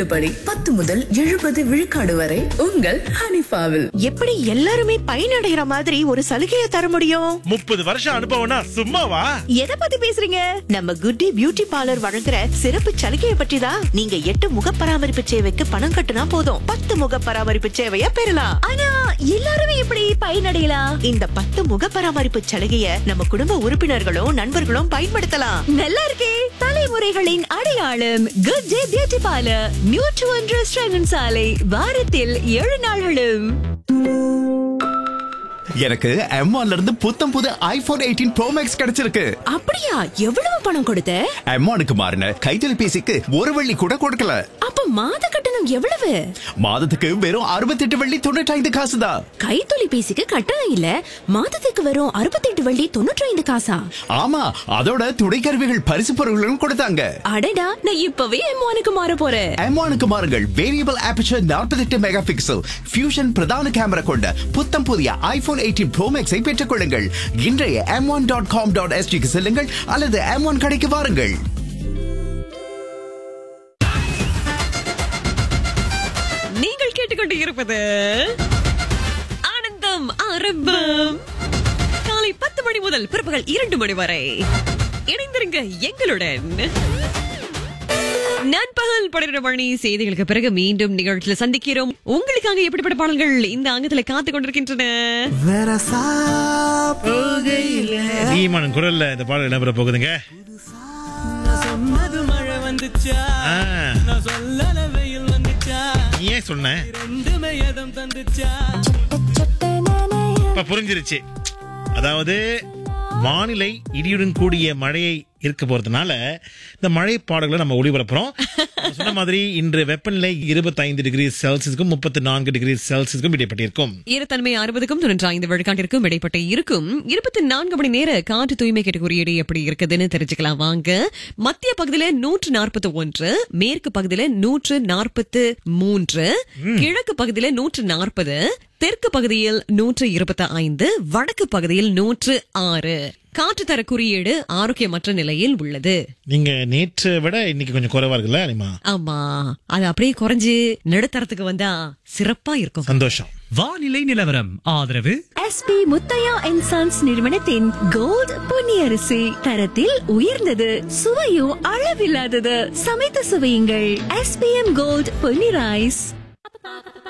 தள்ளுபடி பத்து முதல் எழுபது விழுக்காடு வரை உங்கள் ஹனிஃபாவில் எப்படி எல்லாருமே பயனடைகிற மாதிரி ஒரு சலுகையை தர முடியும் முப்பது வருஷம் அனுபவம்னா சும்மாவா எதை பத்தி பேசுறீங்க நம்ம குட்டி பியூட்டி பார்லர் வழங்குற சிறப்பு சலுகையை பற்றி தான் நீங்க எட்டு முக பராமரிப்பு சேவைக்கு பணம் கட்டுனா போதும் பத்து முக பராமரிப்பு சேவைய பெறலாம் ஆனா எல்லாருமே எப்படி பயனடையலாம் இந்த பத்து முக பராமரிப்பு சலுகைய நம்ம குடும்ப உறுப்பினர்களும் நண்பர்களும் பயன்படுத்தலாம் நல்லா இருக்கே தலைமுறைகளின் அடையாளம் good day beauty parlour new டு ஒன்று சாலை வாரத்தில் ஏழு நாள்களும் எனக்கு M1 இருந்து புத்தம் புது ஐபோன் எயிட்டீன் ப்ரோ மேக்ஸ் கிடைச்சிருக்கு அப்படியா எவ்வளவு பணம் கொடுத்த M1க்கு மாறின கைத்தொலைபேசிக்கு ஒரு வெள்ளி கூட கொடுக்கல அப்ப மாத கட்டணம் எவ்வளவு மாதத்துக்கு வெறும் அறுபத்தெட்டு வெள்ளி தொண்ணூற்றி ஐந்து காசு தான் கைத்தொலைபேசிக்கு கட்டணம் இல்ல மாதத்துக்கு வரும் அறுபத்தெட்டு வள்ளி தொண்ணூற்றி ஐந்து காசா ஆமா அதோட துணைக்கருவிகள் பரிசு பொருட்களும் கொடுத்தாங்க அடடா நான் இப்பவே எம்மானுக்கு மாற போறேன் M1க்கு மாறுங்கள் variable aperture 48 megapixel fusion பிரதான கேமரா கொண்ட புத்தம் புதிய ஐபோன் எயிட்டீன் ப்ரோ மேக்ஸை பெற்றுக் கொள்ளுங்கள் இன்றைய M one dot com dot எஸ்டிக்கு செல்லுங்கள் அல்லது எம் ஒன் கடைக்கு வாருங்கள் நீங்கள் கேட்டுக்கொண்டு இருப்பது ஆனந்தம் ஆரம்பம் காலை பத்து மணி முதல் பிற்பகல் இரண்டு மணி வரை இணைந்திருங்க எங்களுடன் நண்பகல் பன்னிரண்டு மணி செய்திகளுக்கு பிறகு மீண்டும் நிகழ்ச்சியில சந்திக்கிறோம் உங்களுக்காக எப்படிப்பட்ட பாடல்கள் இந்த அங்கத்துல காத்து கொண்டிருக்கின்றன ஈமான் குரல்ல இந்த பாடல் இடம்பெற போகுதுங்க சொன்னது மழை வந்துச்சா ஆ, நான் சொல்லல வெயில் வந்துச்சா நீ ஏன் சொன்ன ரெண்டுமே எதம் தந்துச்சா இப்ப புரிஞ்சிருச்சு அதாவது வானிலை இடியுடன் கூடிய மழையை இருக்க போறதுனால இந்த மழை பாடல்களை நம்ம ஒளிபரப்புறோம் நான் சொன்ன மாதிரி இன்று வெப்பநிலை 25 டிகிரி செல்சியஸ்க்கும் முப்பத்தி நான்கு டிகிரி செல்சியஸ்க்கும் இடைப்பட்டிருக்கும் ஈரத்தன்மை அறுபதுக்கும் தொண்ணூற்றி ஐந்து விழுக்காட்டிற்கும் இடைப்பட்ட இருக்கும் இருபத்தி நான்கு மணி நேர காற்று தூய்மை கேட்ட குறியீடு எப்படி இருக்குதுன்னு தெரிஞ்சுக்கலாம் வாங்க மத்திய பகுதியில நூற்று நாற்பத்தி ஒன்று மேற்கு பகுதியில நூற்று நாற்பத்து மூன்று கிழக்கு பகுதியில நூற்று நாற்பது தெற்கு பகுதியில் நூற்று இருபத்தி ஐந்து வடக்கு பகுதியில் நூற்று ஆறு காற்று தர குறியீடு ஆரோக்கியமற்ற நிலையில் உள்ளது நீங்க நேற்றை விட இன்னைக்கு கொஞ்சம் குறைவா இருக்குல்ல அனிமா ஆமா அது அப்படியே குறைஞ்சு நடுத்தரத்துக்கு வந்தா சிறப்பா இருக்கும் சந்தோஷம் வானிலை நிலவரம் ஆதரவு எஸ்பி முத்தையா அண்ட் சன்ஸ் நிறுவனத்தின் கோல்ட் பொன்னியரிசி தரத்தில் உயர்ந்தது சுவையும் அளவில்லாதது சமைத்து சுவையுங்கள் எஸ்பிஎம் கோல்ட் பொன்னி ரைஸ்